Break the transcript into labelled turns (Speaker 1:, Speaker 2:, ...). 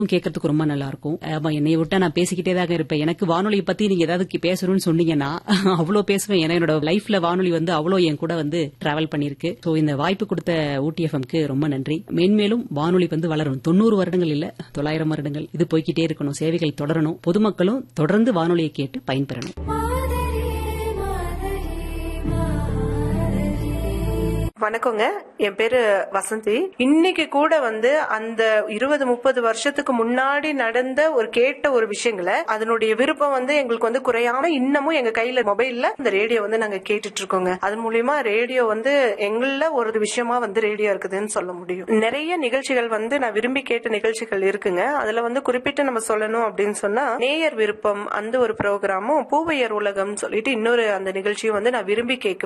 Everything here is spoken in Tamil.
Speaker 1: கேட்கறதுக்கு ரொம்ப நல்லா இருக்கும் ஆமா என்னைய விட்டா நான் பேசிக்கிட்டே தான் இருப்பேன் எனக்கு வானொலியை பத்தி நீங்க ஏதாவது கி- பேசணும்னு சொன்னீங்கன்னா அவ்வளவு பேசுவேன் ஏன்னா என்னோட லைஃப்ல வானொலி வந்து அவ்வளவு என் கூட வந்து டிராவல் பண்ணிருக்கு சோ இந்த வாய்ப்பு கொடுத்த ஊட்டி எஃப்எம்க்கு ரொம்ப நன்றி மேன்மேலும் வானொலி வந்து வளரும் தொண்ணூறு வருடங்கள் இல்ல தொள்ளாயிரம் வருடங்கள் இது போய்க்கிட்டே இருக்கணும் சேவைகள் தொடரணும் பொதுமக்களும் தொடர்ந்து வானொலியை கேட்டு பயன்பெறணும்
Speaker 2: வணக்கங்க என் பேரு வசந்தி இன்னைக்கு கூட வந்து அந்த இருபது முப்பது வருஷத்துக்கு முன்னாடி நடந்த ஒரு கேட்ட ஒரு விஷயங்களை அதனுடைய விருப்பம் வந்து எங்களுக்கு வந்து குறையாம இன்னமும் எங்க கையில மொபைல்ல இந்த ரேடியோ வந்து நாங்க கேட்டுட்டு இருக்கோங்க அது மூலியமா ரேடியோ வந்து எங்கள ஒரு விஷயமா வந்து ரேடியோ இருக்குதுன்னு சொல்ல முடியும் நிறைய நிகழ்ச்சிகள் வந்து நான் விரும்பி கேட்ட நிகழ்ச்சிகள் இருக்குங்க அதுல வந்து குறிப்பிட்டு நம்ம சொல்லணும் அப்படின்னு சொன்னா நேயர் விருப்பம் அந்த ஒரு ப்ரோக்ராமும் பூவையர் உலகம் சொல்லிட்டு இன்னொரு அந்த நிகழ்ச்சியும் வந்து நான் விரும்பி கேட்க